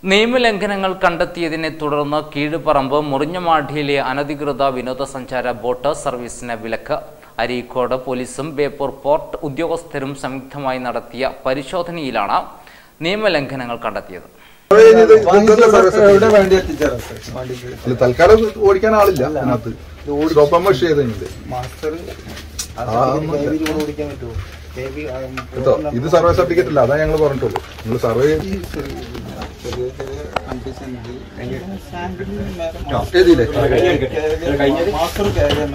നിയമലംഘനങ്ങൾ കണ്ടെത്തിയതിനെ തുടർന്ന് കീഴുപറമ്പ് മുറിഞ്ഞമാഠിയിലെ അനധികൃത വിനോദസഞ്ചാര ബോട്ട് സർവീസിന് വിലക്ക് അരീക്കോട് പോലീസും ബേപ്പൂർ പോർട്ട് ഉദ്യോഗസ്ഥരും സംയുക്തമായി നടത്തിയ പരിശോധനയിലാണ് നിയമലംഘനങ്ങൾ കണ്ടെത്തിയത് എവിടെ വേണ്ടി എത്തിച്ചേരാം സർ വണ്ടിക്ക് അല്ല തൽക്കാലം ഓടിക്കാൻ ആളില്ല അതിനകത്ത് സ്റ്റോപ്പ് മെഷ് ചെയ്തിട്ടുണ്ട് മാസ്റ്റർ ഓടിക്കാൻ പറ്റുമോ കേട്ടോ ഇത് സർവേ സർട്ടിഫിക്കറ്റ് ഇല്ല അതാ ഞങ്ങൾ പറഞ്ഞിട്ടുള്ളൂ നിങ്ങൾ സർവേ ചെറിയ ചെറിയ കണ്ടീഷൻ എഴുതിയില്ലേ മാസ്റ്റർ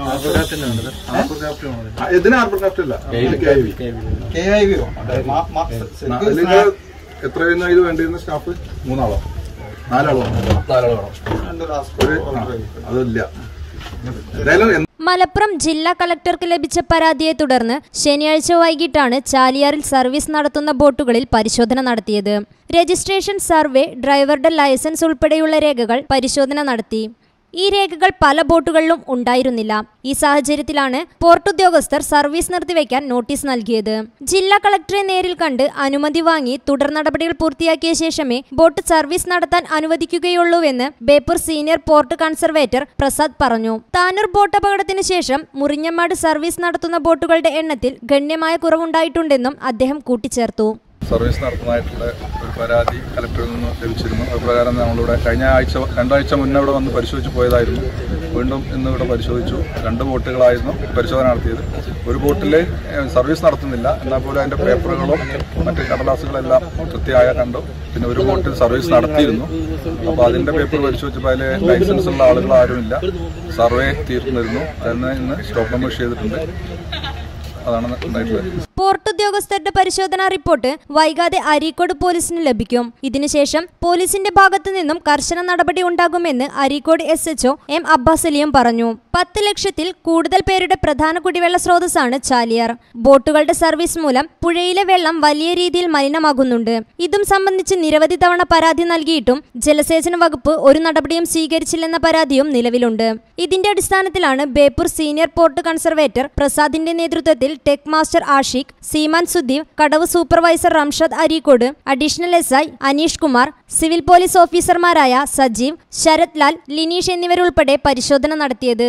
ആ, ഇതിന് ആർബർ ക്രാഫ്റ്റ് ഇല്ല K I V K I V അതിൽ എത്രയായിരുന്നു ഇത് വേണ്ടിയിരുന്ന സ്റ്റാഫ് മൂന്നാളോ നാലാളോ നാലാളോ ഒരു ആ, അതില്ല എന്തായാലും എന്ത് മലപ്പുറം ജില്ലാ കളക്ടർക്ക് ലഭിച്ച പരാതിയെ തുടർന്ന് ശനിയാഴ്ച വൈകിട്ടാണ് ചാലിയാറിൽ സർവീസ് നടത്തുന്ന ബോട്ടുകളിൽ പരിശോധന നടത്തിയത് രജിസ്ട്രേഷൻ സർവേ ഡ്രൈവറുടെ ലൈസൻസ് ഉൾപ്പെടെയുള്ള രേഖകൾ പരിശോധന നടത്തി ഈ രേഖകൾ പല ബോട്ടുകളിലും ഉണ്ടായിരുന്നില്ല ഈ സാഹചര്യത്തിലാണ് പോർട്ട് ഉദ്യോഗസ്ഥർ സർവീസ് നിർത്തിവെക്കാൻ നോട്ടീസ് നൽകിയത് ജില്ലാ കളക്ടറെ നേരിൽ കണ്ട് അനുമതി വാങ്ങി തുടർ നടപടികൾ പൂർത്തിയാക്കിയ ശേഷമേ ബോട്ട് സർവീസ് നടത്താൻ അനുവദിക്കുകയുള്ളൂവെന്ന് Beypore senior port conservator Prasad പറഞ്ഞു താനൂർ ബോട്ട് അപകടത്തിന് ശേഷം മുറിഞ്ഞമ്മാട് സർവീസ് നടത്തുന്ന ബോട്ടുകളുടെ എണ്ണത്തിൽ ഗണ്യമായ കുറവുണ്ടായിട്ടുണ്ടെന്നും അദ്ദേഹം കൂട്ടിച്ചേർത്തു സർവീസ് നടത്തുന്നതായിട്ടുള്ള ഒരു പരാതി കലക്ടറിൽ നിന്ന് ലഭിച്ചിരുന്നു അത് പ്രകാരം നമ്മളിവിടെ കഴിഞ്ഞ ആഴ്ച രണ്ടാഴ്ച മുന്നേ ഇവിടെ വന്ന് പരിശോധിച്ച് പോയതായിരുന്നു വീണ്ടും ഇന്ന് ഇവിടെ പരിശോധിച്ചു രണ്ട് ബോട്ടുകളായിരുന്നു പരിശോധന നടത്തിയത് ഒരു ബോട്ടിൽ സർവീസ് നടത്തുന്നില്ല എന്നാൽ പോലും അതിൻ്റെ പേപ്പറുകളും മറ്റ് കടലാസുകളെല്ലാം കൃത്യമായ കണ്ടു പിന്നെ ഒരു ബോട്ടിൽ സർവീസ് നടത്തിയിരുന്നു അപ്പോൾ അതിൻ്റെ പേപ്പർ പരിശോധിച്ചപ്പോൾ അതിൽ ലൈസൻസ് ഉള്ള ആളുകൾ ആരുമില്ല സർവേ തീർന്നിരുന്നു അതിന് ഇന്ന് സ്റ്റോപ്പ് നമ്പർ ചെയ്തിട്ടുണ്ട് അതാണ് ഉണ്ടായിട്ടുള്ളത് പോർട്ട് ഉദ്യോഗസ്ഥരുടെ പരിശോധനാ റിപ്പോർട്ട് വൈകാതെ അരീക്കോട് പോലീസിന് ലഭിക്കും ഇതിനുശേഷം പോലീസിന്റെ ഭാഗത്തു നിന്നും കർശന നടപടി ഉണ്ടാകുമെന്ന് Areekode S HO M Abbas അലിയും പറഞ്ഞു പത്ത് ലക്ഷത്തിൽ കൂടുതൽ പേരുടെ പ്രധാന കുടിവെള്ള സ്രോതസ്സാണ് ചാലിയാർ ബോട്ടുകളുടെ സർവീസ് മൂലം പുഴയിലെ വെള്ളം വലിയ രീതിയിൽ മലിനമാകുന്നുണ്ട് ഇതും സംബന്ധിച്ച് നിരവധി തവണ പരാതി നൽകിയിട്ടും ജലസേചന വകുപ്പ് ഒരു നടപടിയും സ്വീകരിച്ചില്ലെന്ന പരാതിയും നിലവിലുണ്ട് ഇതിന്റെ അടിസ്ഥാനത്തിലാണ് ബേപ്പൂർ സീനിയർ പോർട്ട് കൺസർവേറ്റർ പ്രസാദിന്റെ നേതൃത്വത്തിൽ tech master Ashiq seaman Sudeev കടവ് supervisor Ramshad Areekode additional S I Aneesh Kumar civil police ഓഫീസർമാരായ സജീവ് ശരത് ലാൽ ലിനീഷ് എന്നിവരുൾപ്പെടെ പരിശോധന നടത്തിയത്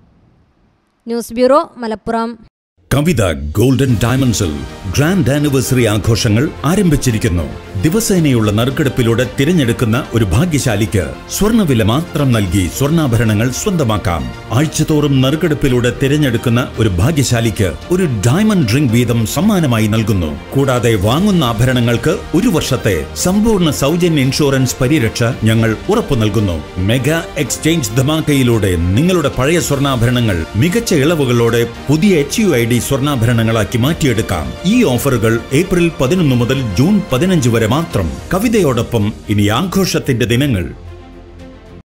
news bureau Malappuram Kavitha golden ഡയമണ്ട്സിൽ ഗ്രാൻഡ് ആനിവേഴ്സറി ആഘോഷങ്ങൾ ആരംഭിച്ചിരിക്കുന്നു ദിവസേനയുള്ള നറുക്കെടുപ്പിലൂടെ തിരഞ്ഞെടുക്കുന്ന ഒരു ഭാഗ്യശാലിക്ക് സ്വർണ്ണവില മാത്രം നൽകി സ്വർണ്ണാഭരണങ്ങൾ സ്വന്തമാക്കാം ആഴ്ചതോറും നറുക്കെടുപ്പിലൂടെ തിരഞ്ഞെടുക്കുന്ന ഒരു ഭാഗ്യശാലിക്ക് ഒരു ഡയമണ്ട് റിംഗ് വീതം സമ്മാനമായി നൽകുന്നു കൂടാതെ വാങ്ങുന്ന ആഭരണങ്ങൾക്ക് ഒരു വർഷത്തെ സമ്പൂർണ്ണ സൗജന്യ ഇൻഷുറൻസ് പരിരക്ഷ ഞങ്ങൾ ഉറപ്പു നൽകുന്നു മെഗാ എക്സ്ചേഞ്ച് ധമാക്കയിലൂടെ നിങ്ങളുടെ പഴയ സ്വർണ്ണാഭരണങ്ങൾ മികച്ച ഇളവുകളോടെ പുതിയ എച്ച് യു ഐ ഡി സ്വർണ്ണാഭരണങ്ങളാക്കി മാറ്റിയെടുക്കാം ഈ ഓഫറുകൾ ഏപ്രിൽ പതിനൊന്ന് മുതൽ ജൂൺ പതിനഞ്ച് വരെ മാത്രം കവിതയോടൊപ്പം ഇനി ആഘോഷത്തിന്റെ ദിനങ്ങൾ